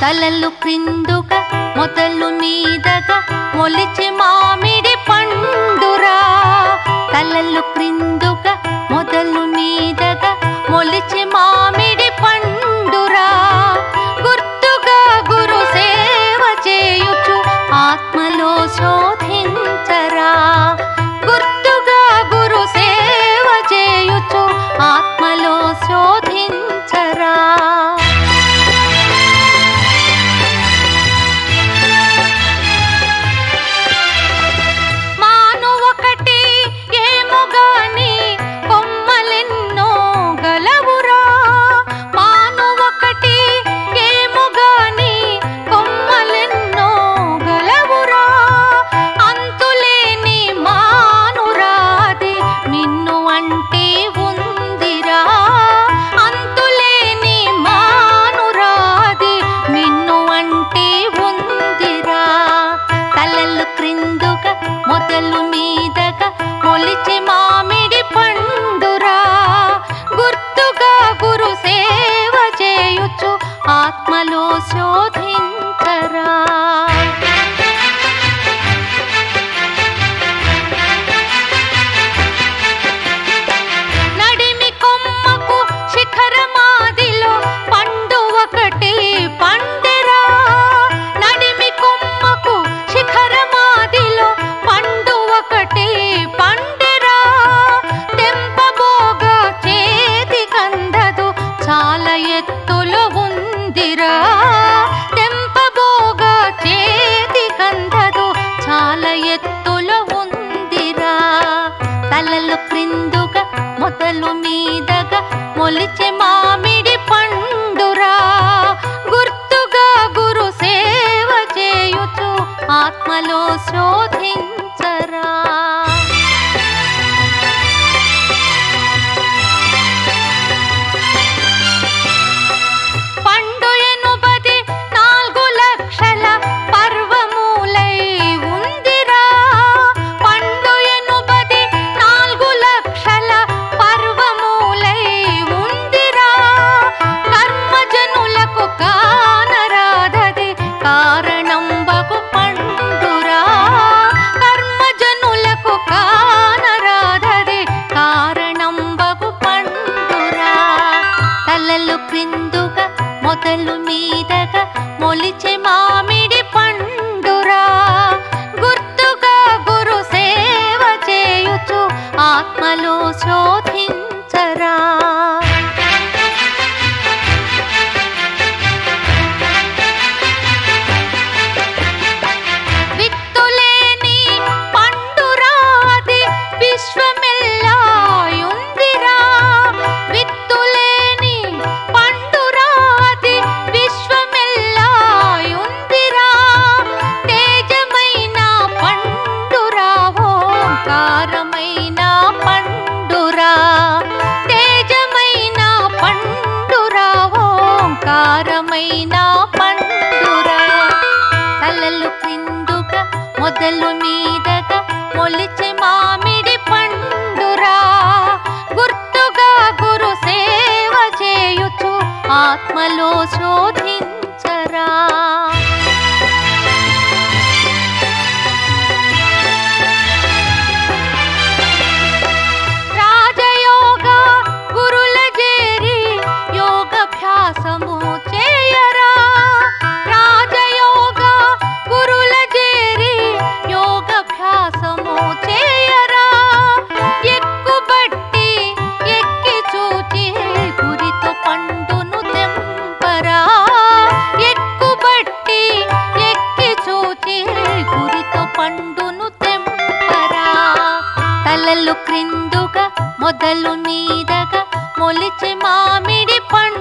తలలు క్రిందుగా మొదలు మీదగా మొలిచి మామిడి పండురా తలలు క్రిందుగా మొదలు మీదగా మొలిచి మామిడి పండురా గుర్తుగా గురు సేవ చేయుచు ఆత్మలో శోధించరా గుర్తుగా గురు సేవ చేయుచు ఆత్మలో శోధించరా మాను ఒకటి ఏమో గాని కొమ్మలెన్నో గలవురా మాను ఒకటి ఏమో గాని కొమ్మలెన్నో గలవురా అంతులేని మానురాది మిన్ను అంటే ఉందిరా అంతులేని మానురాది మిన్ను అంటే ఉందిరా తలలు క్రిందుగా మొదలు మీదగా మొలిచి మామిడి పండురా గుర్తుగా గురు సేవ చేయుచు ఆత్మలో శోధించరా నడిమి కొమ్మకు శిఖరమాదిలో పండు ఒకటి పండెరా నడిమి కొమ్మకు శిఖరమాదిలో పండు ఒకటి పండెరా తెంపబోగా చేతి కందదు చాలా ఎత్తులో ఉందిరా తెంపబోగా చేతి కందదు చాలా ఎత్తులో ఉందిరా తలలు క్రిందుగా మొదలు మీదగా మొలిచె మామిడి పండురా గుర్తుగా గురు సేవ చేయుచు ఆత్మలో శోధించరా పండు ఎనుబది నాలుగు లక్షల పర్వమూలై ఉందిరా పండు ఎనుబది నాలుగు లక్షల పర్వమూలై ఉందిరా కర్మజనులకు కానరాదది కారణం బగు పండురా కర్మజనులకు కానరాదది కారణం బగు పండురా తలలు క్రిందుగా మొదలు మీదగా మొలిచె మామిడి పండురా గుర్తుగా గురు సేవ చేయుచు ఆత్మలో శోధించరా విత్తులేని పండురాది విశ్వమెల్లాయుందిరా విత్తులేని పండురాది విశ్వమెల్లాయుందిరా తేజమైన పండురా ఓంకారమైన పండురా తేజమైన పండురా ఓంకారమైన పండురా తలలు క్రిందుగా మొదలు మీదగా మొలిచె మామిడి పండురా గుర్తుగా గురు సేవ చేయుచు ఆత్మలో శోధించరా రాజయోగ గురుల చేరి యోగభ్యాసము చేయరా రాజయోగ గురుల చేరి యోగభ్యాసము చేయరా ఎక్కుబట్టి ఎక్కి చూచి గురితో పండును తెంపరా ఎక్కుబట్టి ఎక్కి చూచి గురితో పండును తెంపరా తలలు క్రిందుగా మొదలు మీదగా మొలిచి మామిడి పండు